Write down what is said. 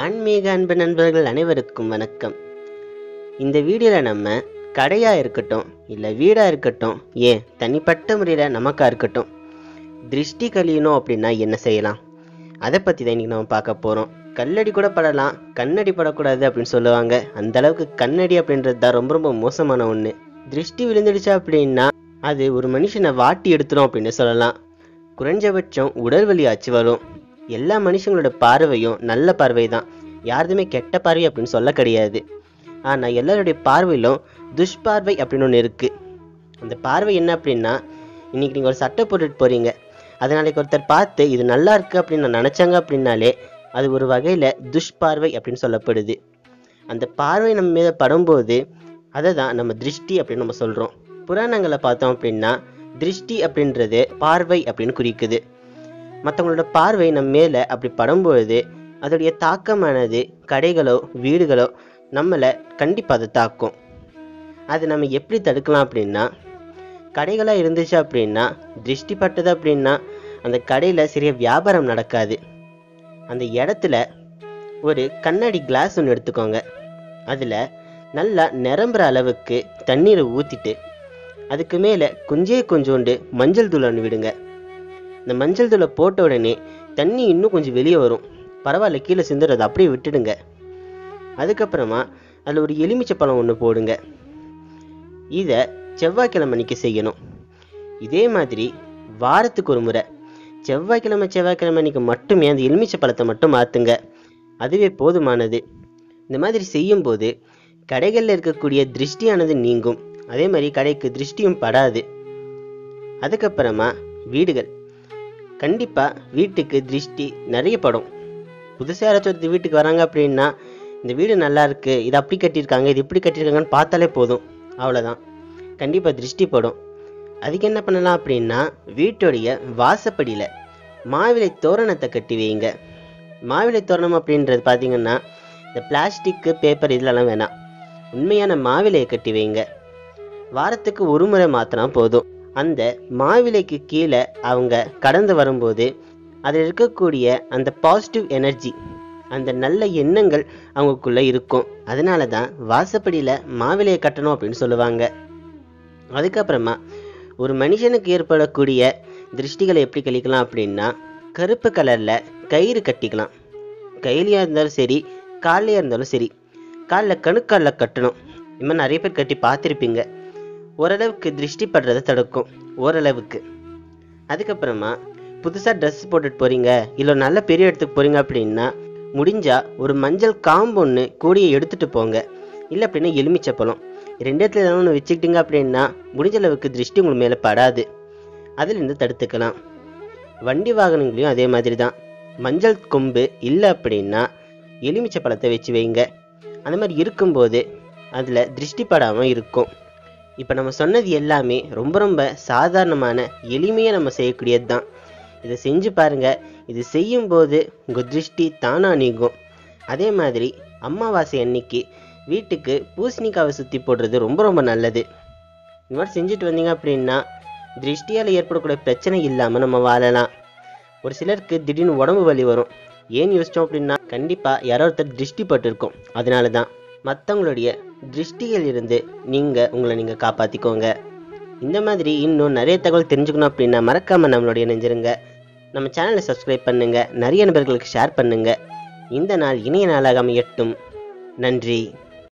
ஆன்மீக அன்பு நண்பர்கள் அனைவருக்கும் வணக்கம் இந்த வீடியோவில் நம்ம கடையாக இருக்கட்டும் இல்லை வீடாக இருக்கட்டும் ஏன் தனிப்பட்ட முறையில் நமக்காக இருக்கட்டும் திருஷ்டி கழியணும் அப்படின்னா என்ன செய்யலாம் அதை பற்றி தான் இன்றைக்கி நம்ம பார்க்க போகிறோம் கல்லடி கூட படலாம் கண்ணடி படக்கூடாது அப்படின்னு சொல்லுவாங்க அந்த அளவுக்கு கண்ணடி அப்படின்றது தான் ரொம்ப ரொம்ப மோசமான ஒன்று திருஷ்டி விழுந்துடுச்சா அப்படின்னா அது ஒரு மனுஷனை வாட்டி எடுத்துரும் அப்படின்னு சொல்லலாம் குறைஞ்சபட்சம் உடல் வலி ஆச்சு வரும் எல்லா மனுஷங்களோட பார்வையும் நல்ல பார்வை தான் யாருதுமே கெட்ட பார்வை அப்படின்னு சொல்ல கிடையாது ஆனால் எல்லாருடைய பார்வையிலும் துஷ்பார்வை அப்படின்னு ஒன்று இருக்குது அந்த பார்வை என்ன அப்படின்னா இன்னைக்கு நீங்கள் ஒரு சட்டை போட்டுட்டு போகிறீங்க அது நாளைக்கு ஒருத்தர் பார்த்து இது நல்லா இருக்கு அப்படின்னு நான் நினச்சாங்க அப்படின்னாலே அது ஒரு வகையில் துஷ்பார்வை அப்படின்னு சொல்லப்படுது அந்த பார்வை நம்ம மீது படும்போது அதை தான் நம்ம திருஷ்டி அப்படின்னு நம்ம சொல்கிறோம் புராணங்களை பார்த்தோம் அப்படின்னா திருஷ்டி அப்படின்றது பார்வை அப்படின்னு குறிக்குது மற்றவங்களோட பார்வை நம்ம மேலே அப்படி படும்பொழுது அதோடைய தாக்கமானது கடைகளோ வீடுகளோ நம்மளை கண்டிப்பாக அதை தாக்கும் அது நம்ம எப்படி தடுக்கலாம் அப்படின்னா கடைகளாக இருந்துச்சு அப்படின்னா திருஷ்டி பட்டது அப்படின்னா அந்த கடையில் சரியாக வியாபாரம் நடக்காது அந்த இடத்துல ஒரு கண்ணாடி கிளாஸ் ஒன்று எடுத்துக்கோங்க அதில் நல்லா நிரம்புற அளவுக்கு தண்ணீரை ஊற்றிட்டு அதுக்கு மேலே கொஞ்சே கொஞ்சோண்டு மஞ்சள் தூள் ஒன்று விடுங்க இந்த மஞ்சள் தூளை போட்ட உடனே தண்ணி இன்னும் கொஞ்சம் வெளியே வரும் பரவாயில்ல கீழே சிந்துறதை அப்படியே விட்டுடுங்க அதுக்கப்புறமா அதில் ஒரு எலுமிச்சை பழம் ஒன்று போடுங்க இதை செவ்வாய்க்கிழமை அன்னைக்கு செய்யணும் இதே மாதிரி வாரத்துக்கு ஒரு முறை செவ்வாய்க்கிழமை செவ்வாய்க்கிழமை அன்னைக்கு மட்டுமே அந்த எலுமிச்சை பழத்தை மட்டும் மாற்றுங்க அதுவே போதுமானது இந்த மாதிரி செய்யும்போது கடைகளில் இருக்கக்கூடிய திருஷ்டியானது நீங்கும் அதே மாதிரி கடைக்கு திருஷ்டியும் படாது அதுக்கப்புறமா வீடுகள் கண்டிப்பாக வீட்டுக்கு திருஷ்டி நிறைய படும் புதுசாக யாராச்சும் ஒருத்தர் வீட்டுக்கு வராங்க அப்படின்னா இந்த வீடு நல்லா இருக்கு இது அப்படி கட்டியிருக்காங்க இது இப்படி கட்டியிருக்காங்கன்னு பார்த்தாலே போதும் அவ்வளோதான் கண்டிப்பாக திருஷ்டி படும் அதுக்கு என்ன பண்ணலாம் அப்படின்னா வீட்டுடைய வாசப்படியில் மாவிலை தோரணத்தை கட்டி வைங்க மாவிலை தோரணம் அப்படின்றது பார்த்தீங்கன்னா இந்த பிளாஸ்டிக்கு பேப்பர் இதெல்லாம் வேணாம் உண்மையான மாவிலையை கட்டி வைங்க வாரத்துக்கு ஒரு முறை மாத்தினா போதும் அந்த மாவிலைக்கு கீழே அவங்க கடந்து வரும்போது அதில் இருக்கக்கூடிய அந்த பாசிட்டிவ் எனர்ஜி அந்த நல்ல எண்ணங்கள் அவங்களுக்குள்ள இருக்கும் அதனால தான் வாசப்படியில் மாவிலையை கட்டணும் அப்படின்னு சொல்லுவாங்க அதுக்கப்புறமா ஒரு மனுஷனுக்கு ஏற்படக்கூடிய திருஷ்டிகளை எப்படி கழிக்கலாம் அப்படின்னா கருப்பு கலரில் கயிறு கட்டிக்கலாம் கையிலையாக இருந்தாலும் சரி கால்லையாக இருந்தாலும் சரி காலில் கணுக்காலில் கட்டணும் இது மாதிரி நிறைய பேர் கட்டி பார்த்துருப்பீங்க ஓரளவுக்கு திருஷ்டி படுறதை தடுக்கும் ஓரளவுக்கு அதுக்கப்புறமா புதுசாக ட்ரெஸ் போட்டுட்டு போகிறீங்க இல்லை நல்ல பெரிய இடத்துக்கு போகிறீங்க அப்படின்னா முடிஞ்சால் ஒரு மஞ்சள் காம்பு ஒன்று கூடிய எடுத்துகிட்டு போங்க இல்லை அப்படின்னா எலுமிச்சை பழம் ரெண்டு இடத்துல ஏதாவது ஒன்று வச்சுக்கிட்டீங்க அப்படின்னா முடிஞ்ச அளவுக்கு திருஷ்டி உங்களுக்கு மேலே படாது அதிலிருந்து தடுத்துக்கலாம் வண்டி வாகனங்களையும் அதே மாதிரி தான் மஞ்சள் கொம்பு இல்லை அப்படின்னா எலுமிச்சை பழத்தை வச்சு வைங்க அந்த மாதிரி இருக்கும்போது அதில் திருஷ்டி படாமல் இருக்கும் இப்போ நம்ம சொன்னது எல்லாமே ரொம்ப ரொம்ப சாதாரணமான எளிமையாக நம்ம செய்யக்கூடியது தான் இதை செஞ்சு பாருங்க இது செய்யும்போது உங்கள் திருஷ்டி தானாக நீங்கும் அதே மாதிரி அமாவாசை அன்னைக்கு வீட்டுக்கு பூசணிக்காவை சுற்றி போடுறது ரொம்ப ரொம்ப நல்லது இந்த மாதிரி செஞ்சுட்டு வந்தீங்க அப்படின்னா திருஷ்டியால் ஏற்படக்கூடிய பிரச்சனை இல்லாமல் நம்ம வாழலாம் ஒரு சிலருக்கு திடீர்னு உடம்பு வலி வரும் ஏன் யோசித்தோம் அப்படின்னா கண்டிப்பாக யாரோ ஒருத்தர் திருஷ்டி பட்டிருக்கும் அதனால தான் மற்றவங்களுடைய திருஷ்டிகள் இருந்து நீங்கள் உங்களை நீங்கள் காப்பாற்றிக்கோங்க இந்த மாதிரி இன்னும் நிறைய தகவல் தெரிஞ்சுக்கணும் அப்படின்னா மறக்காமல் நம்மளுடைய நெஞ்சிருங்க நம்ம சேனலை சப்ஸ்கிரைப் பண்ணுங்கள் நிறைய நபர்களுக்கு ஷேர் பண்ணுங்கள் இந்த நாள் இனிய நாளாக அமையட்டும் நன்றி